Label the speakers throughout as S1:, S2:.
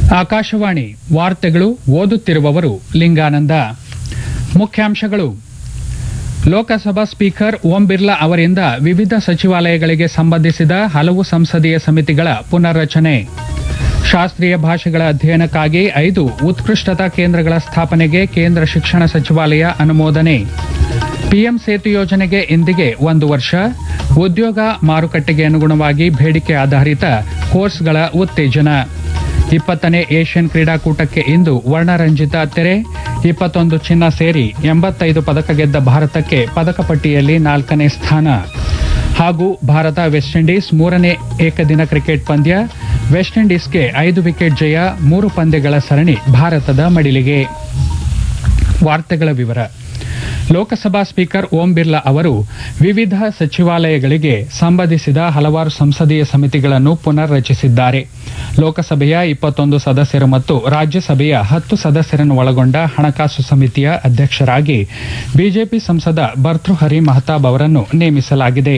S1: ಆಕಾಶವಾಣಿ ವಾರ್ತೆಗಳು ಓದುತ್ತಿರುವವರು ಲಿಂಗಾನಂದ ಮುಖ್ಯಾಂಶಗಳು ಲೋಕಸಭಾ ಸ್ಪೀಕರ್ ಓಂ ಬಿರ್ಲಾ ಅವರಿಂದ ವಿವಿಧ ಸಚಿವಾಲಯಗಳಿಗೆ ಸಂಬಂಧಿಸಿದ ಹಲವು ಸಂಸದೀಯ ಸಮಿತಿಗಳ ಪುನರ್ರಚನೆ ಶಾಸ್ತ್ರೀಯ ಭಾಷೆಗಳ ಅಧ್ಯಯನಕ್ಕಾಗಿ ಐದು ಉತ್ಕೃಷ್ಟತಾ ಕೇಂದ್ರಗಳ ಸ್ಥಾಪನೆಗೆ ಕೇಂದ್ರ ಶಿಕ್ಷಣ ಸಚಿವಾಲಯ ಅನುಮೋದನೆ ಪಿಎಂ ಸೇತು ಯೋಜನೆಗೆ ಇಂದಿಗೆ ಒಂದು ವರ್ಷ ಉದ್ಯೋಗ ಮಾರುಕಟ್ಟೆಗೆ ಅನುಗುಣವಾಗಿ ಬೇಡಿಕೆ ಆಧಾರಿತ ಕೋರ್ಸ್ಗಳ ಉತ್ತೇಜನ ಇಪ್ಪತ್ತನೇ ಏಷ್ಯನ್ ಕ್ರೀಡಾಕೂಟಕ್ಕೆ ಇಂದು ವರ್ಣರಂಜಿತ ತೆರೆ ಇಪ್ಪತ್ತೊಂದು ಚಿನ್ನ ಸೇರಿ ಎಂಬತ್ತೈದು ಪದಕ ಗೆದ್ದ ಭಾರತಕ್ಕೆ ಪದಕ ಪಟ್ಟಿಯಲ್ಲಿ ನಾಲ್ಕನೇ ಸ್ಥಾನ ಹಾಗೂ ಭಾರತ ವೆಸ್ಟ್ ಇಂಡೀಸ್ ಮೂರನೇ ಏಕದಿನ ಕ್ರಿಕೆಟ್ ಪಂದ್ಯ ವೆಸ್ಟ್ ಇಂಡೀಸ್ಗೆ ಐದು ವಿಕೆಟ್ ಜಯ ಮೂರು ಪಂದ್ಯಗಳ ಸರಣಿ ಭಾರತದ ಮಡಿಲಿಗೆ ವಾರ್ತೆಗಳ ವಿವರ ಲೋಕಸಭಾ ಸ್ಪೀಕರ್ ಓಂ ಬಿರ್ಲಾ ಅವರು ವಿವಿಧ ಸಚಿವಾಲಯಗಳಿಗೆ ಸಂಬಂಧಿಸಿದ ಹಲವಾರು ಸಂಸದೀಯ ಸಮಿತಿಗಳನ್ನು ಪುನರ್ ರಚಿಸಿದ್ದಾರೆ ಲೋಕಸಭೆಯ ಇಪ್ಪತ್ತೊಂದು ಸದಸ್ಯರು ಮತ್ತು ರಾಜ್ಯಸಭೆಯ ಹತ್ತು ಸದಸ್ಯರನ್ನು ಒಳಗೊಂಡ ಹಣಕಾಸು ಸಮಿತಿಯ ಅಧ್ಯಕ್ಷರಾಗಿ ಬಿಜೆಪಿ ಸಂಸದ ಭರ್ತೃಹರಿ ಮಹತಾಬ್ ಅವರನ್ನು ನೇಮಿಸಲಾಗಿದೆ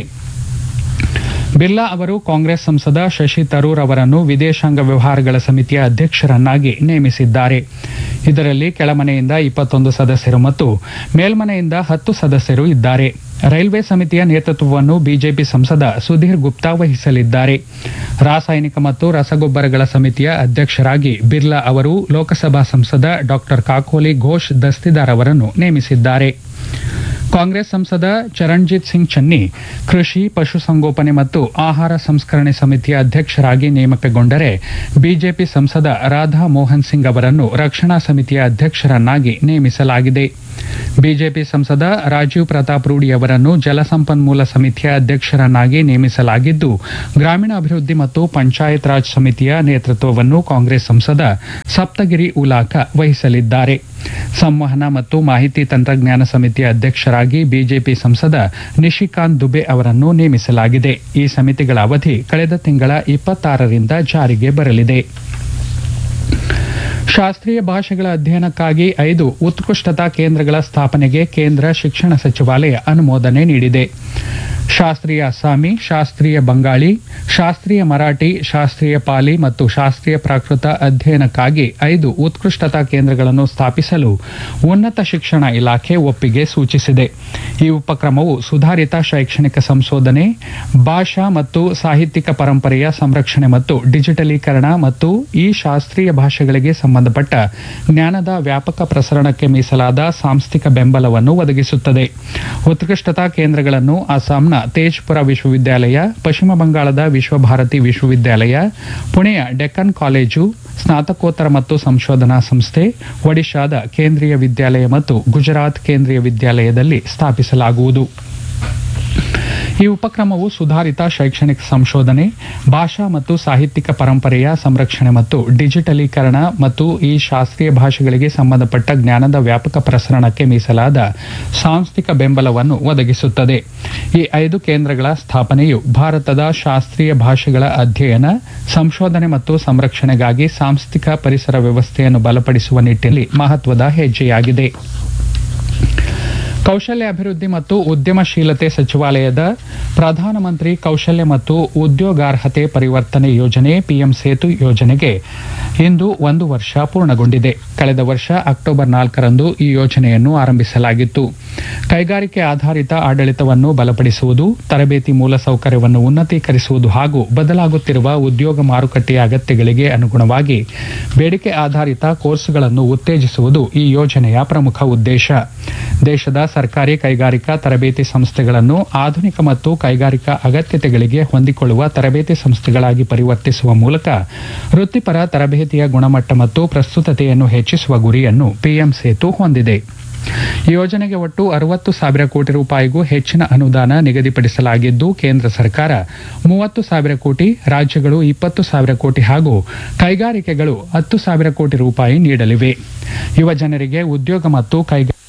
S1: ಬಿರ್ಲಾ ಅವರು ಕಾಂಗ್ರೆಸ್ ಸಂಸದ ಶಶಿ ತರೂರ್ ಅವರನ್ನು ವಿದೇಶಾಂಗ ವ್ಯವಹಾರಗಳ ಸಮಿತಿಯ ಅಧ್ಯಕ್ಷರನ್ನಾಗಿ ನೇಮಿಸಿದ್ದಾರೆ ಇದರಲ್ಲಿ ಕೆಳಮನೆಯಿಂದ ಇಪ್ಪತ್ತೊಂದು ಸದಸ್ಯರು ಮತ್ತು ಮೇಲ್ಮನೆಯಿಂದ ಹತ್ತು ಸದಸ್ಯರು ಇದ್ದಾರೆ ರೈಲ್ವೆ ಸಮಿತಿಯ ನೇತೃತ್ವವನ್ನು ಬಿಜೆಪಿ ಸಂಸದ ಸುಧೀರ್ ಗುಪ್ತಾ ವಹಿಸಲಿದ್ದಾರೆ ರಾಸಾಯನಿಕ ಮತ್ತು ರಸಗೊಬ್ಬರಗಳ ಸಮಿತಿಯ ಅಧ್ಯಕ್ಷರಾಗಿ ಬಿರ್ಲಾ ಅವರು ಲೋಕಸಭಾ ಸಂಸದ ಡಾ ಕಾಕೋಲಿ ಘೋಷ್ ದಸ್ತಿದಾರ್ ಅವರನ್ನು ನೇಮಿಸಿದ್ದಾರೆ ಕಾಂಗ್ರೆಸ್ ಸಂಸದ ಚರಣ್ಜಿತ್ ಸಿಂಗ್ ಚನ್ನಿ ಕೃಷಿ ಪಶುಸಂಗೋಪನೆ ಮತ್ತು ಆಹಾರ ಸಂಸ್ಕರಣೆ ಸಮಿತಿಯ ಅಧ್ಯಕ್ಷರಾಗಿ ನೇಮಕಗೊಂಡರೆ ಬಿಜೆಪಿ ಸಂಸದ ರಾಧಾ ಮೋಹನ್ ಸಿಂಗ್ ಅವರನ್ನು ರಕ್ಷಣಾ ಸಮಿತಿಯ ಅಧ್ಯಕ್ಷರನ್ನಾಗಿ ನೇಮಿಸಲಾಗಿದೆ ಬಿಜೆಪಿ ಸಂಸದ ರಾಜೀವ್ ಪ್ರತಾಪ್ ರೂಡಿ ಅವರನ್ನು ಜಲಸಂಪನ್ಮೂಲ ಸಮಿತಿಯ ಅಧ್ಯಕ್ಷರನ್ನಾಗಿ ನೇಮಿಸಲಾಗಿದ್ದು ಗ್ರಾಮೀಣಾಭಿವೃದ್ಧಿ ಮತ್ತು ಪಂಚಾಯತ್ ರಾಜ್ ಸಮಿತಿಯ ನೇತೃತ್ವವನ್ನು ಕಾಂಗ್ರೆಸ್ ಸಂಸದ ಸಪ್ತಗಿರಿ ಉಲಾಖ ವಹಿಸಲಿದ್ದಾರೆ ಸಂವಹನ ಮತ್ತು ಮಾಹಿತಿ ತಂತ್ರಜ್ಞಾನ ಸಮಿತಿಯ ಅಧ್ಯಕ್ಷರಾಗಿ ಬಿಜೆಪಿ ಸಂಸದ ನಿಶಿಕಾಂತ್ ದುಬೆ ಅವರನ್ನು ನೇಮಿಸಲಾಗಿದೆ ಈ ಸಮಿತಿಗಳ ಅವಧಿ ಕಳೆದ ತಿಂಗಳ ಇಪ್ಪತ್ತಾರರಿಂದ ಜಾರಿಗೆ ಬರಲಿದೆ ಶಾಸ್ತ್ರೀಯ ಭಾಷೆಗಳ ಅಧ್ಯಯನಕ್ಕಾಗಿ ಐದು ಉತ್ಕೃಷ್ಟತಾ ಕೇಂದ್ರಗಳ ಸ್ಥಾಪನೆಗೆ ಕೇಂದ್ರ ಶಿಕ್ಷಣ ಸಚಿವಾಲಯ ಅನುಮೋದನೆ ನೀಡಿದೆ ಶಾಸ್ತ್ರೀಯ ಅಸ್ಸಾಮಿ ಶಾಸ್ತ್ರೀಯ ಬಂಗಾಳಿ ಶಾಸ್ತ್ರೀಯ ಮರಾಠಿ ಶಾಸ್ತ್ರೀಯ ಪಾಲಿ ಮತ್ತು ಶಾಸ್ತ್ರೀಯ ಪ್ರಾಕೃತ ಅಧ್ಯಯನಕ್ಕಾಗಿ ಐದು ಉತ್ಕೃಷ್ಟತಾ ಕೇಂದ್ರಗಳನ್ನು ಸ್ಥಾಪಿಸಲು ಉನ್ನತ ಶಿಕ್ಷಣ ಇಲಾಖೆ ಒಪ್ಪಿಗೆ ಸೂಚಿಸಿದೆ ಈ ಉಪಕ್ರಮವು ಸುಧಾರಿತ ಶೈಕ್ಷಣಿಕ ಸಂಶೋಧನೆ ಭಾಷಾ ಮತ್ತು ಸಾಹಿತ್ಯಿಕ ಪರಂಪರೆಯ ಸಂರಕ್ಷಣೆ ಮತ್ತು ಡಿಜಿಟಲೀಕರಣ ಮತ್ತು ಈ ಶಾಸ್ತ್ರೀಯ ಭಾಷೆಗಳಿಗೆ ಸಂಬಂಧಪಟ್ಟ ಜ್ಞಾನದ ವ್ಯಾಪಕ ಪ್ರಸರಣಕ್ಕೆ ಮೀಸಲಾದ ಸಾಂಸ್ಥಿಕ ಬೆಂಬಲವನ್ನು ಒದಗಿಸುತ್ತದೆ ಉತ್ಕೃಷ್ಟತಾ ಕೇಂದ್ರಗಳನ್ನು ಅಸ್ಸಾಂನ ತೇಜ್ಪುರ ವಿಶ್ವವಿದ್ಯಾಲಯ ಪಶ್ಚಿಮ ಬಂಗಾಳದ ವಿಶ್ವಭಾರತಿ ವಿಶ್ವವಿದ್ಯಾಲಯ ಪುಣೆಯ ಡೆಕ್ಕನ್ ಕಾಲೇಜು ಸ್ನಾತಕೋತ್ತರ ಮತ್ತು ಸಂಶೋಧನಾ ಸಂಸ್ಥೆ ಒಡಿಶಾದ ಕೇಂದ್ರೀಯ ವಿದ್ಯಾಲಯ ಮತ್ತು ಗುಜರಾತ್ ಕೇಂದ್ರೀಯ ವಿದ್ಯಾಲಯದಲ್ಲಿ ಸ್ಥಾಪಿಸಲಾಗುವುದು ಈ ಉಪಕ್ರಮವು ಸುಧಾರಿತ ಶೈಕ್ಷಣಿಕ ಸಂಶೋಧನೆ ಭಾಷಾ ಮತ್ತು ಸಾಹಿತ್ಯಿಕ ಪರಂಪರೆಯ ಸಂರಕ್ಷಣೆ ಮತ್ತು ಡಿಜಿಟಲೀಕರಣ ಮತ್ತು ಈ ಶಾಸ್ತ್ರೀಯ ಭಾಷೆಗಳಿಗೆ ಸಂಬಂಧಪಟ್ಟ ಜ್ಞಾನದ ವ್ಯಾಪಕ ಪ್ರಸರಣಕ್ಕೆ ಮೀಸಲಾದ ಸಾಂಸ್ಥಿಕ ಬೆಂಬಲವನ್ನು ಒದಗಿಸುತ್ತದೆ ಈ ಐದು ಕೇಂದ್ರಗಳ ಸ್ಥಾಪನೆಯು ಭಾರತದ ಶಾಸ್ತ್ರೀಯ ಭಾಷೆಗಳ ಅಧ್ಯಯನ ಸಂಶೋಧನೆ ಮತ್ತು ಸಂರಕ್ಷಣೆಗಾಗಿ ಸಾಂಸ್ಥಿಕ ಪರಿಸರ ವ್ಯವಸ್ಥೆಯನ್ನು ಬಲಪಡಿಸುವ ನಿಟ್ಟಿನಲ್ಲಿ ಮಹತ್ವದ ಹೆಜ್ಜೆಯಾಗಿದೆ ಕೌಶಲ್ಯ ಅಭಿವೃದ್ಧಿ ಮತ್ತು ಉದ್ಯಮಶೀಲತೆ ಸಚಿವಾಲಯದ ಪ್ರಧಾನಮಂತ್ರಿ ಕೌಶಲ್ಯ ಮತ್ತು ಉದ್ಯೋಗಾರ್ಹತೆ ಪರಿವರ್ತನೆ ಯೋಜನೆ ಪಿಎಂ ಸೇತು ಯೋಜನೆಗೆ ಇಂದು ಒಂದು ವರ್ಷ ಪೂರ್ಣಗೊಂಡಿದೆ ಕಳೆದ ವರ್ಷ ಅಕ್ಟೋಬರ್ ನಾಲ್ಕರಂದು ಈ ಯೋಜನೆಯನ್ನು ಆರಂಭಿಸಲಾಗಿತ್ತು ಕೈಗಾರಿಕೆ ಆಧಾರಿತ ಆಡಳಿತವನ್ನು ಬಲಪಡಿಸುವುದು ತರಬೇತಿ ಮೂಲಸೌಕರ್ಯವನ್ನು ಉನ್ನತೀಕರಿಸುವುದು ಹಾಗೂ ಬದಲಾಗುತ್ತಿರುವ ಉದ್ಯೋಗ ಮಾರುಕಟ್ಟೆಯ ಅಗತ್ಯಗಳಿಗೆ ಅನುಗುಣವಾಗಿ ಬೇಡಿಕೆ ಆಧಾರಿತ ಕೋರ್ಸ್ಗಳನ್ನು ಉತ್ತೇಜಿಸುವುದು ಈ ಯೋಜನೆಯ ಪ್ರಮುಖ ಉದ್ದೇಶ ದೇಶದ ಸರ್ಕಾರಿ ಕೈಗಾರಿಕಾ ತರಬೇತಿ ಸಂಸ್ಥೆಗಳನ್ನು ಆಧುನಿಕ ಮತ್ತು ಕೈಗಾರಿಕಾ ಅಗತ್ಯತೆಗಳಿಗೆ ಹೊಂದಿಕೊಳ್ಳುವ ತರಬೇತಿ ಸಂಸ್ಥೆಗಳಾಗಿ ಪರಿವರ್ತಿಸುವ ಮೂಲಕ ವೃತ್ತಿಪರ ತರಬೇತಿಯ ಗುಣಮಟ್ಟ ಮತ್ತು ಪ್ರಸ್ತುತತೆಯನ್ನು ಹೆಚ್ಚಿಸುವ ಗುರಿಯನ್ನು ಪಿಎಂ ಸೇತು ಹೊಂದಿದೆ ಈ ಯೋಜನೆಗೆ ಒಟ್ಟು ಅರವತ್ತು ಸಾವಿರ ಕೋಟಿ ರೂಪಾಯಿಗೂ ಹೆಚ್ಚಿನ ಅನುದಾನ ನಿಗದಿಪಡಿಸಲಾಗಿದ್ದು ಕೇಂದ್ರ ಸರ್ಕಾರ ಮೂವತ್ತು ಸಾವಿರ ಕೋಟಿ ರಾಜ್ಯಗಳು ಇಪ್ಪತ್ತು ಸಾವಿರ ಕೋಟಿ ಹಾಗೂ ಕೈಗಾರಿಕೆಗಳು ಹತ್ತು ಸಾವಿರ ಕೋಟಿ ರೂಪಾಯಿ ನೀಡಲಿವೆ ಯುವ ಜನರಿಗೆ ಉದ್ಯೋಗ ಮತ್ತು ಕೈಗಾರಿಕೆ